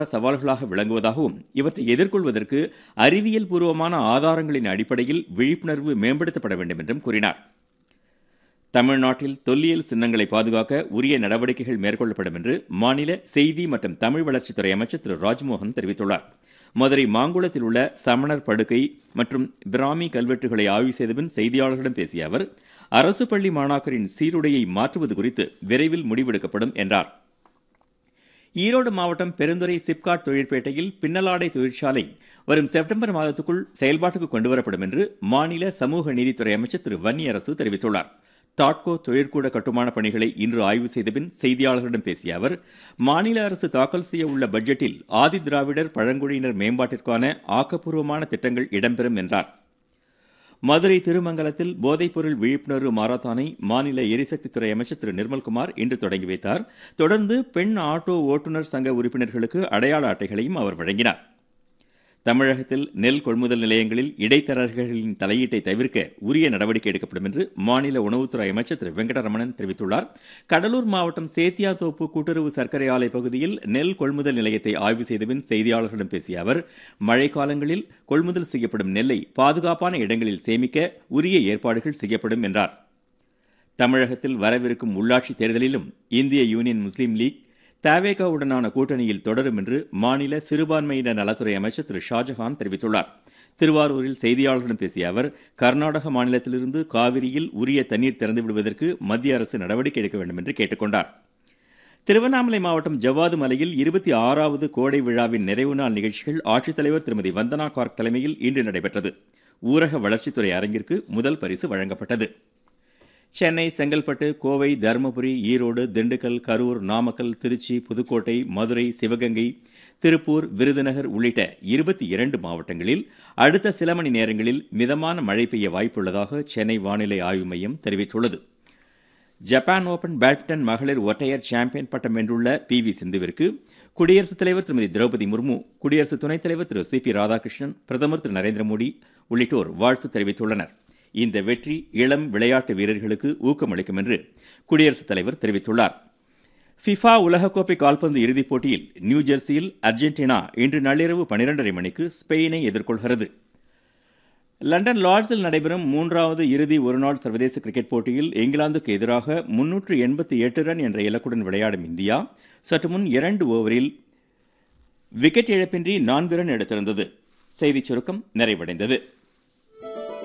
சவால்களாக விளங்குவதாகவும் இவற்றை எதிர்கொள்வதற்கு அறிவியல் பூர்வமான ஆதாரங்களின் அடிப்படையில் விழிப்புணர்வு மேம்படுத்தப்பட வேண்டும் என்றும் கூறினார் தமிழ்நாட்டில் தொல்லியல் சின்னங்களை பாதுகாக்க உரிய நடவடிக்கைகள் மேற்கொள்ளப்படும் என்று மாநில செய்தி மற்றும் தமிழ் வளர்ச்சித்துறை அமைச்சர் திரு ராஜ்மோகன் தெரிவித்துள்ளார் மதுரை மாங்குளத்தில் உள்ள சமணர் படுக்கை மற்றும் பிராமி கல்வெட்டுகளை ஆய்வு செய்தபின் செய்தியாளர்களிடம் பேசிய அவர் அரசு பள்ளி மாணாக்கரின் சீருடையை மாற்றுவது குறித்து விரைவில் முடிவெடுக்கப்படும் என்றார் ஈரோடு மாவட்டம் பெருந்துறை சிப்காட் தொழிற்பேட்டையில் பின்னலாடை தொழிற்சாலை வரும் செப்டம்பர் மாதத்துக்குள் செயல்பாட்டுக்கு கொண்டுவரப்படும் என்று மாநில சமூக நீதித்துறை அமைச்சர் திரு வன்னியரசு தெரிவித்துள்ளார் டாட்கோ தொழிற்கூட கட்டுமான பணிகளை இன்று ஆய்வு செய்தபின் செய்தியாளர்களிடம் பேசிய அவர் மாநில அரசு தாக்கல் செய்ய உள்ள பட்ஜெட்டில் ஆதி திராவிடர் பழங்குடியினர் மேம்பாட்டிற்கான ஆக்கப்பூர்வமான திட்டங்கள் இடம்பெறும் என்றார் மதுரை திருமங்கலத்தில் போதைப்பொருள் விழிப்புணர்வு மாரத்தானை மாநில எரிசக்தித்துறை அமைச்சர் திரு நிர்மல்குமார் இன்று தொடங்கி வைத்தார் தொடர்ந்து பெண் ஆட்டோ ஓட்டுநர் சங்க உறுப்பினர்களுக்கு அடையாள அட்டைகளையும் அவர் வழங்கினார் தமிழகத்தில் நெல் கொள்முதல் நிலையங்களில் இடைத்தரகர்களின் தலையீட்டை தவிர்க்க உரிய நடவடிக்கை எடுக்கப்படும் என்று மாநில உணவுத்துறை அமைச்சர் திரு வெங்கடரமணன் தெரிவித்துள்ளார் கடலூர் மாவட்டம் சேத்தியாத்தோப்பு கூட்டுறவு சர்க்கரை ஆலை பகுதியில் நெல் கொள்முதல் நிலையத்தை ஆய்வு செய்தபின் செய்தியாளர்களிடம் பேசிய அவர் மழைக்காலங்களில் கொள்முதல் செய்யப்படும் நெல்லை பாதுகாப்பான இடங்களில் சேமிக்க உரிய ஏற்பாடுகள் செய்யப்படும் என்றார் தமிழகத்தில் வரவிருக்கும் உள்ளாட்சி தேர்தலிலும் இந்திய யூனியன் முஸ்லீம் லீக் தவேகாவுடனான கூட்டணியில் தொடரும் என்று மாநில சிறுபான்மையினர் நலத்துறை அமைச்சர் திரு ஷாஜஹான் தெரிவித்துள்ளார் திருவாரூரில் செய்தியாளர்களிடம் பேசிய அவர் கர்நாடக மாநிலத்திலிருந்து காவிரியில் உரிய தண்ணீர் திறந்து விடுவதற்கு மத்திய அரசு நடவடிக்கை எடுக்க வேண்டும் என்று கேட்டுக்கொண்டார் திருவண்ணாமலை மாவட்டம் ஜவ்வாது மலையில் இருபத்தி ஆறாவது கோடை விழாவின் நிறைவு நாள் நிகழ்ச்சிகள் ஆட்சித்தலைவர் திருமதி வந்தனா கார்க் தலைமையில் இன்று நடைபெற்றது ஊரக வளர்ச்சித்துறை அரங்கிற்கு முதல் பரிசு வழங்கப்பட்டது சென்னை செங்கல்பட்டு கோவை தருமபுரி ஈரோடு திண்டுக்கல் கரூர் நாமக்கல் திருச்சி புதுக்கோட்டை மதுரை சிவகங்கை திருப்பூர் விருதுநகர் உள்ளிட்ட இருபத்தி இரண்டு மாவட்டங்களில் அடுத்த சில மணி நேரங்களில் மிதமான மழை பெய்ய வாய்ப்புள்ளதாக சென்னை வானிலை ஆய்வு மையம் தெரிவித்துள்ளது ஜப்பான் ஓபன் பேட்மிண்டன் மகளிர் ஒற்றையர் சாம்பியன் பட்டம் வென்றுள்ள பி வி சிந்துவிற்கு குடியரசுத் தலைவர் திருமதி திரௌபதி முர்மு குடியரசு துணைத் தலைவர் திரு சி பி ராதாகிருஷ்ணன் பிரதமர் திரு நரேந்திர மோடி உள்ளிட்டோர் வாழ்த்து தெரிவித்துள்ளனர் இந்த வெற்றி இளம் விளையாட்டு வீரர்களுக்கு ஊக்கமளிக்கும் என்று குடியரசுத் தலைவர் தெரிவித்துள்ளார் ஃபிஃபா உலகக்கோப்பை கால்பந்து இறுதிப் போட்டியில் நியூ ஜெர்சியில் அர்ஜென்டினா இன்று நள்ளிரவு பனிரெண்டரை மணிக்கு ஸ்பெயினை எதிர்கொள்கிறது லண்டன் லார்ட்ஸில் நடைபெறும் மூன்றாவது இறுதி ஒருநாள் சர்வதேச கிரிக்கெட் போட்டியில் இங்கிலாந்துக்கு எதிராக முன்னூற்று எண்பத்தி எட்டு ரன் என்ற இலக்குடன் விளையாடும் இந்தியா சற்று முன் இரண்டு ஓவரில் விக்கெட் இழப்பின்றி நான்கு ரன் எடுத்திருந்தது செய்திச் சுருக்கம் நிறைவடைந்தது